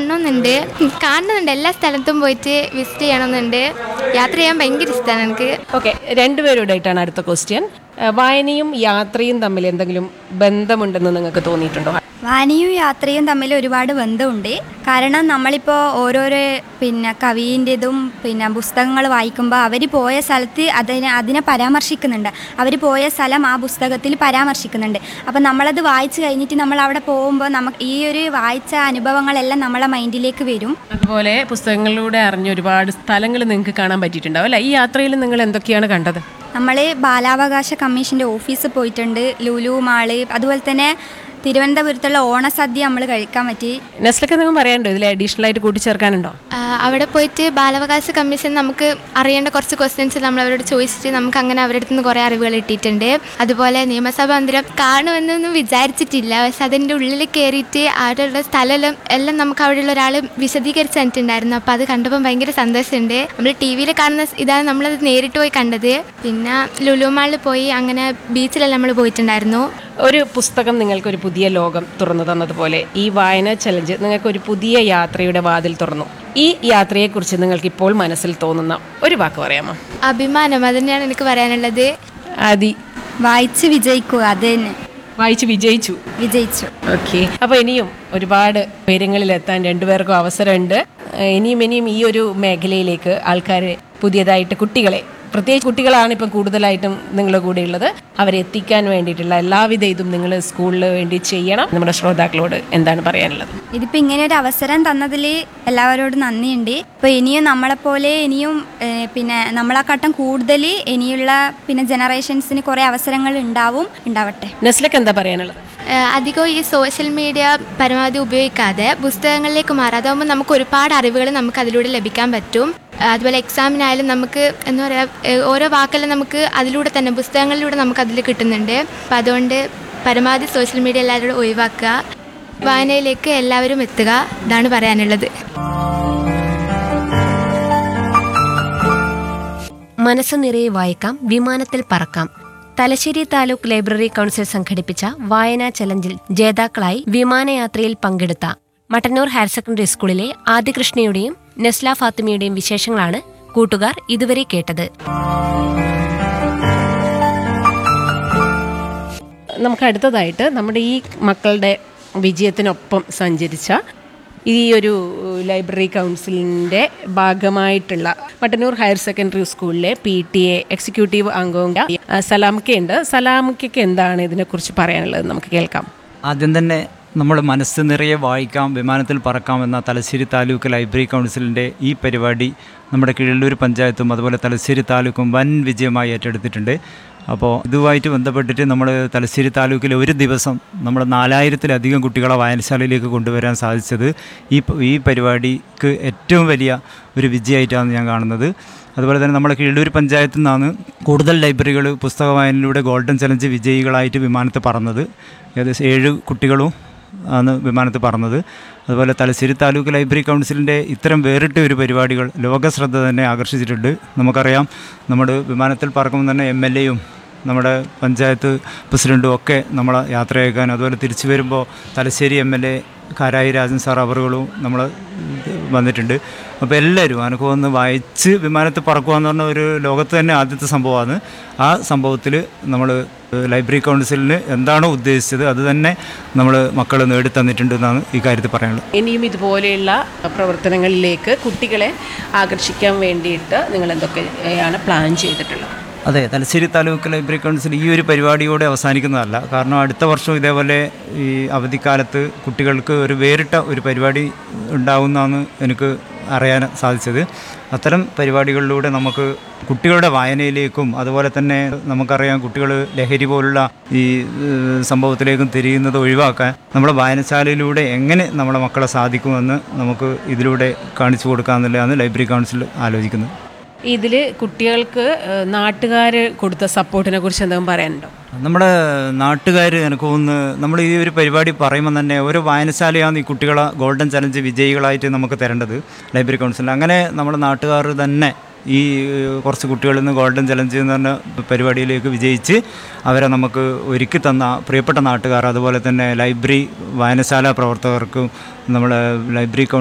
കാണണമെന്നുണ്ട് കാണുന്നുണ്ട് എല്ലാ സ്ഥലത്തും പോയിട്ട് വിസിറ്റ് ചെയ്യണമെന്നുണ്ട് യാത്ര ചെയ്യാൻ ഭയങ്കര ഇഷ്ടമാണ് എനിക്ക് ഓക്കെ രണ്ടുപേരോടായിട്ടാണ് അടുത്ത ക്വസ്റ്റ്യൻ വായനയും യാത്രയും തമ്മിൽ എന്തെങ്കിലും ബന്ധമുണ്ടെന്ന് നിങ്ങൾക്ക് തോന്നിയിട്ടുണ്ടോ വായനയും യാത്രയും തമ്മിൽ ഒരുപാട് ബന്ധമുണ്ട് കാരണം നമ്മളിപ്പോൾ ഓരോരോ പിന്നെ കവീൻ്റെതും പിന്നെ പുസ്തകങ്ങൾ വായിക്കുമ്പോൾ അവർ പോയ സ്ഥലത്ത് അതിനെ അതിനെ പരാമർശിക്കുന്നുണ്ട് അവർ പോയ സ്ഥലം ആ പുസ്തകത്തിൽ പരാമർശിക്കുന്നുണ്ട് അപ്പം നമ്മളത് വായിച്ചു കഴിഞ്ഞിട്ട് നമ്മൾ അവിടെ പോകുമ്പോൾ നമുക്ക് ഈ ഒരു വായിച്ച അനുഭവങ്ങളെല്ലാം നമ്മളെ മൈൻഡിലേക്ക് വരും അതുപോലെ പുസ്തകങ്ങളിലൂടെ അറിഞ്ഞ ഒരുപാട് സ്ഥലങ്ങൾ നിങ്ങൾക്ക് കാണാൻ പറ്റിയിട്ടുണ്ടാവും അല്ല ഈ യാത്രയിൽ നിങ്ങൾ എന്തൊക്കെയാണ് കണ്ടത് നമ്മൾ ബാലാവകാശ കമ്മീഷൻ്റെ ഓഫീസിൽ പോയിട്ടുണ്ട് ലുലു മാള് അതുപോലെ തന്നെ തിരുവനന്തപുരത്തുള്ള ഓണസദ്യ നമ്മൾ കഴിക്കാൻ പറ്റി നെസ്ലൊക്കെ നിങ്ങൾ പറയാനുണ്ടോ ഇതിൽ അഡീഷണൽ ആയിട്ട് കൂട്ടിച്ചേർക്കാനുണ്ടോ ആ, അവിടെ പോയിട്ട് ബാലാവകാശ കമ്മീഷൻ നമുക്ക് അറിയേണ്ട കുറച്ച് ക്വസ്റ്റ്യൻസ് നമ്മൾ അവരോട് ചോദിച്ചിട്ട് നമുക്ക് അങ്ങനെ അവരുടെ അടുത്ത് നിന്ന് കുറേ അറിവുകൾ കിട്ടിയിട്ടുണ്ട് അതുപോലെ നിയമസഭാ മന്ദിരം കാണുമെന്നൊന്നും വിചാരിച്ചിട്ടില്ല പക്ഷെ അതിൻ്റെ ഉള്ളിൽ കയറിയിട്ട് അവിടെയുള്ള സ്ഥലമെല്ലാം എല്ലാം നമുക്ക് അവിടെയുള്ള ഒരാൾ വിശദീകരിച്ച് തന്നിട്ടുണ്ടായിരുന്നു അപ്പോൾ അത് കണ്ടപ്പോൾ ഭയങ്കര സന്തോഷമുണ്ട് നമ്മൾ ടി വിയിൽ കാണുന്ന ഇതാണ് നമ്മളത് നേരിട്ട് പോയി കണ്ടത് പിന്നെ ലുലു മാളിൽ പോയി അങ്ങനെ ബീച്ചിലെല്ലാം നമ്മൾ പോയിട്ടുണ്ടായിരുന്നു ഒരു പുസ്തകം നിങ്ങൾക്കൊരു പുതിയ ലോകം തുറന്നു തന്നതുപോലെ ഈ വായന ചലഞ്ച് നിങ്ങൾക്ക് ഒരു പുതിയ യാത്രയുടെ വാതിൽ തുറന്നു ഈ യാത്രയെക്കുറിച്ച് നിങ്ങൾക്ക് ഇപ്പോൾ മനസ്സിൽ തോന്നുന്ന ഒരു വാക്ക് പറയാമോ അഭിമാനം അത് തന്നെയാണ് എനിക്ക് പറയാനുള്ളത് ആദി വായിച്ച് വിജയിക്കുക അത് തന്നെ വായിച്ച് വിജയിച്ചു വിജയിച്ചു ഓക്കെ അപ്പോൾ ഇനിയും ഒരുപാട് ഉയരങ്ങളിലെത്താൻ രണ്ടുപേർക്കും അവസരമുണ്ട് ഏഹ് ഇനിയും ഇനിയും ഈ ഒരു മേഖലയിലേക്ക് ആൾക്കാർ പുതിയതായിട്ട് കുട്ടികളെ പ്രത്യേകിച്ച് കുട്ടികളാണ് ഇപ്പം കൂടുതലായിട്ടും നിങ്ങളുടെ കൂടെ ഉള്ളത് അവരെ എത്തിക്കാൻ വേണ്ടിയിട്ടുള്ള എല്ലാവിധ ഇതും നിങ്ങൾ സ്കൂളിൽ വേണ്ടി ചെയ്യണം നമ്മുടെ ശ്രോതാക്കളോട് എന്താണ് പറയാനുള്ളത് ഇതിപ്പോൾ ഇങ്ങനെ ഒരു അവസരം തന്നതിൽ എല്ലാവരോടും നന്ദിയുണ്ട് ഇപ്പോൾ ഇനിയും നമ്മളെപ്പോലെ ഇനിയും ഏഹ്, പിന്നെ നമ്മളെക്കാട്ടും കൂടുതൽ ഇനിയുള്ള പിന്നെ ജനറേഷൻസിന് കുറേ അവസരങ്ങൾ ഉണ്ടാവും ഉണ്ടാവട്ടെ നെസ്ലക്ക് എന്താ പറയാനുള്ളത് ഏഹ് അധികം ഈ സോഷ്യൽ മീഡിയ പരമാവധി ഉപയോഗിക്കാതെ പുസ്തകങ്ങളിലേക്ക് മാറുക അതാകുമ്പോൾ നമുക്ക് ഒരുപാട് അറിവുകൾ നമുക്ക് അതിലൂടെ ലഭിക്കാൻ പറ്റും ഏഹ് അതുപോലെ എക്സാമിനായാലും നമുക്ക് എന്താ പറയുക ഓരോ വാക്കെല്ലാം നമുക്ക് അതിലൂടെ തന്നെ പുസ്തകങ്ങളിലൂടെ നമുക്ക് അതിൽ കിട്ടുന്നുണ്ട് അപ്പം അതുകൊണ്ട് പരമാവധി സോഷ്യൽ മീഡിയ എല്ലാവരോടും ഒഴിവാക്കുക വായനയിലേക്ക് എല്ലാവരും എത്തുക ഇതാണ് പറയാനുള്ളത് മനസ്സ് നിറയെ വായിക്കാം വിമാനത്തിൽ പറക്കാം തലശ്ശേരി താലൂക്ക് ലൈബ്രറി കൗൺസിൽ സംഘടിപ്പിച്ച വായനാ ചലഞ്ചിൽ ജേതാക്കളായി വിമാനയാത്രയിൽ പങ്കെടുത്ത മട്ടന്നൂർ ഹയർ സെക്കൻഡറി സ്കൂളിലെ ആദികൃഷ്ണയുടെയും നെസ്ല ഫാത്തിമയുടെയും വിശേഷങ്ങളാണ് കൂട്ടുകാർ ഇതുവരെ കേട്ടത് നമുക്ക് അടുത്തതായിട്ട് നമ്മുടെ ഈ മക്കളുടെ വിജയത്തിനൊപ്പം സഞ്ചരിച്ച ഈ ഒരു ലൈബ്രറി കൗൺസിലിൻ്റെ ഭാഗമായിട്ടുള്ള മട്ടന്നൂർ ഹയർ സെക്കൻഡറി സ്കൂളിലെ പി ടി എ എക്സിക്യൂട്ടീവ് അംഗവും ആ, സലാമക്കയുണ്ട് സലാമക്കയ്ക്ക് എന്താണ് ഇതിനെക്കുറിച്ച് പറയാനുള്ളത് നമുക്ക് കേൾക്കാം ആദ്യം തന്നെ നമ്മൾ മനസ്സ് നിറയെ വായിക്കാം വിമാനത്തിൽ പറക്കാം എന്ന തലശ്ശേരി താലൂക്ക് ലൈബ്രറി കൗൺസിലിൻ്റെ ഈ പരിപാടി നമ്മുടെ കിഴല്ലൂർ പഞ്ചായത്തും അതുപോലെ തലശ്ശേരി താലൂക്കും വൻ വിജയമായി ഏറ്റെടുത്തിട്ടുണ്ട് അപ്പോൾ ഇതുമായിട്ട് ബന്ധപ്പെട്ടിട്ട് നമ്മൾ തലശ്ശേരി താലൂക്കിൽ ഒരു ദിവസം നമ്മൾ നാലായിരത്തിലധികം കുട്ടികളെ വായനശാലയിലേക്ക് കൊണ്ടുവരാൻ സാധിച്ചത് ഈ പ- ഈ പരിപാടിക്ക് ഏറ്റവും വലിയ ഒരു വിജയമായിട്ടാണ് ഞാൻ കാണുന്നത് അതുപോലെ തന്നെ നമ്മുടെ കിഴല്ലൂർ പഞ്ചായത്തിൽ നിന്നാണ് കൂടുതൽ ലൈബ്രറികൾ പുസ്തക വായനയിലൂടെ ഗോൾഡൻ ചലഞ്ച് വിജയികളായിട്ട് വിമാനത്ത് പറന്നത് ഏകദേശം ഏഴ് കുട്ടികളും ആണ് വിമാനത്ത് പറന്നത് അതുപോലെ തലശ്ശേരി താലൂക്ക് ലൈബ്രറി കൗൺസിലിൻ്റെ ഇത്തരം വേറിട്ട ഒരു പരിപാടികൾ ലോക ശ്രദ്ധ തന്നെ ആകർഷിച്ചിട്ടുണ്ട് നമുക്കറിയാം നമ്മുടെ വിമാനത്തിൽ പറക്കുമ്പോൾ തന്നെ എം എൽ എയും നമ്മുടെ പഞ്ചായത്ത് പ്രസിഡൻറ്റും ഒക്കെ നമ്മളെ യാത്രയക്കാൻ അതുപോലെ തിരിച്ചു വരുമ്പോൾ Thalassery M L A Karayi Rajan sir അവറുകളും നമ്മൾ വന്നിട്ടുണ്ട് അപ്പോൾ എല്ലാവരും എനിക്ക് ഒന്ന് വായിച്ച് വിമാനത്തിൽ പറക്കുക എന്ന് പറഞ്ഞ ഒരു ലോകത്ത് തന്നെ ആദ്യത്തെ സംഭവമാണ് ആ സംഭവത്തിൽ നമ്മൾ ലൈബ്രറി കൗൺസിലിന് എന്താണോ ഉദ്ദേശിച്ചത് അത് തന്നെ നമ്മൾ മക്കൾ നേടിത്തന്നിട്ടുണ്ട് എന്നാണ് ഈ കാര്യത്തിൽ പറയാനുള്ളത് ഇനിയും ഇതുപോലെയുള്ള പ്രവർത്തനങ്ങളിലേക്ക് കുട്ടികളെ ആകർഷിക്കാൻ വേണ്ടിയിട്ട് നിങ്ങൾ എന്തൊക്കെയാണ് പ്ലാൻ ചെയ്തിട്ടുള്ളത് അതെ തലശ്ശേരി താലൂക്ക് ലൈബ്രറി കൗൺസിൽ ഈ ഒരു പരിപാടിയോടെ അവസാനിക്കുന്നതല്ല കാരണം അടുത്ത വർഷം ഇതേപോലെ ഈ അവധിക്കാലത്ത് കുട്ടികൾക്ക് ഒരു വേറിട്ട ഒരു പരിപാടി ഉണ്ടാവുമെന്നാണ് എനിക്ക് അറിയാൻ സാധിച്ചത് അത്തരം പരിപാടികളിലൂടെ നമുക്ക് കുട്ടികളുടെ വായനയിലേക്കും അതുപോലെ തന്നെ നമുക്കറിയാം കുട്ടികൾ ലഹരി പോലുള്ള ഈ ഏഹ്, സംഭവത്തിലേക്കും തിരിയുന്നത് ഒഴിവാക്കാൻ നമ്മുടെ വായനശാലയിലൂടെ എങ്ങനെ നമ്മുടെ മക്കളെ സാധിക്കുമെന്ന് നമുക്ക് ഇതിലൂടെ കാണിച്ചു കൊടുക്കാമെന്നുള്ളതാണ് ലൈബ്രറി കൗൺസിൽ ആലോചിക്കുന്നത് ഇതിൽ കുട്ടികൾക്ക് നാട്ടുകാർ കൊടുത്ത സപ്പോർട്ടിനെ കുറിച്ച് എന്തെങ്കിലും പറയാനുണ്ടോ നമ്മുടെ നാട്ടുകാർ എനിക്ക് തോന്നുന്നു നമ്മൾ ഈ ഒരു പരിപാടി പറയുമ്പോൾ തന്നെ ഓരോ വായനശാലയാണ് ഈ കുട്ടികളെ ഗോൾഡൻ ചലഞ്ച് വിജയികളായിട്ട് നമുക്ക് തരേണ്ടത് ലൈബ്രറി കൗൺസിൽ അങ്ങനെ നമ്മുടെ നാട്ടുകാർ തന്നെ ഈ ഏഹ്, കുറച്ച് കുട്ടികളിൽ നിന്ന് ഗോൾഡൻ ചലഞ്ച് എന്ന് പറഞ്ഞ പരിപാടിയിലേക്ക് വിജയിച്ച് അവരെ നമുക്ക് ഒരുക്കി തന്ന പ്രിയപ്പെട്ട നാട്ടുകാർ അതുപോലെ തന്നെ ലൈബ്രറി വായനശാല പ്രവർത്തകർക്കും നമ്മളെ ലൈബ്രറി കൗൺ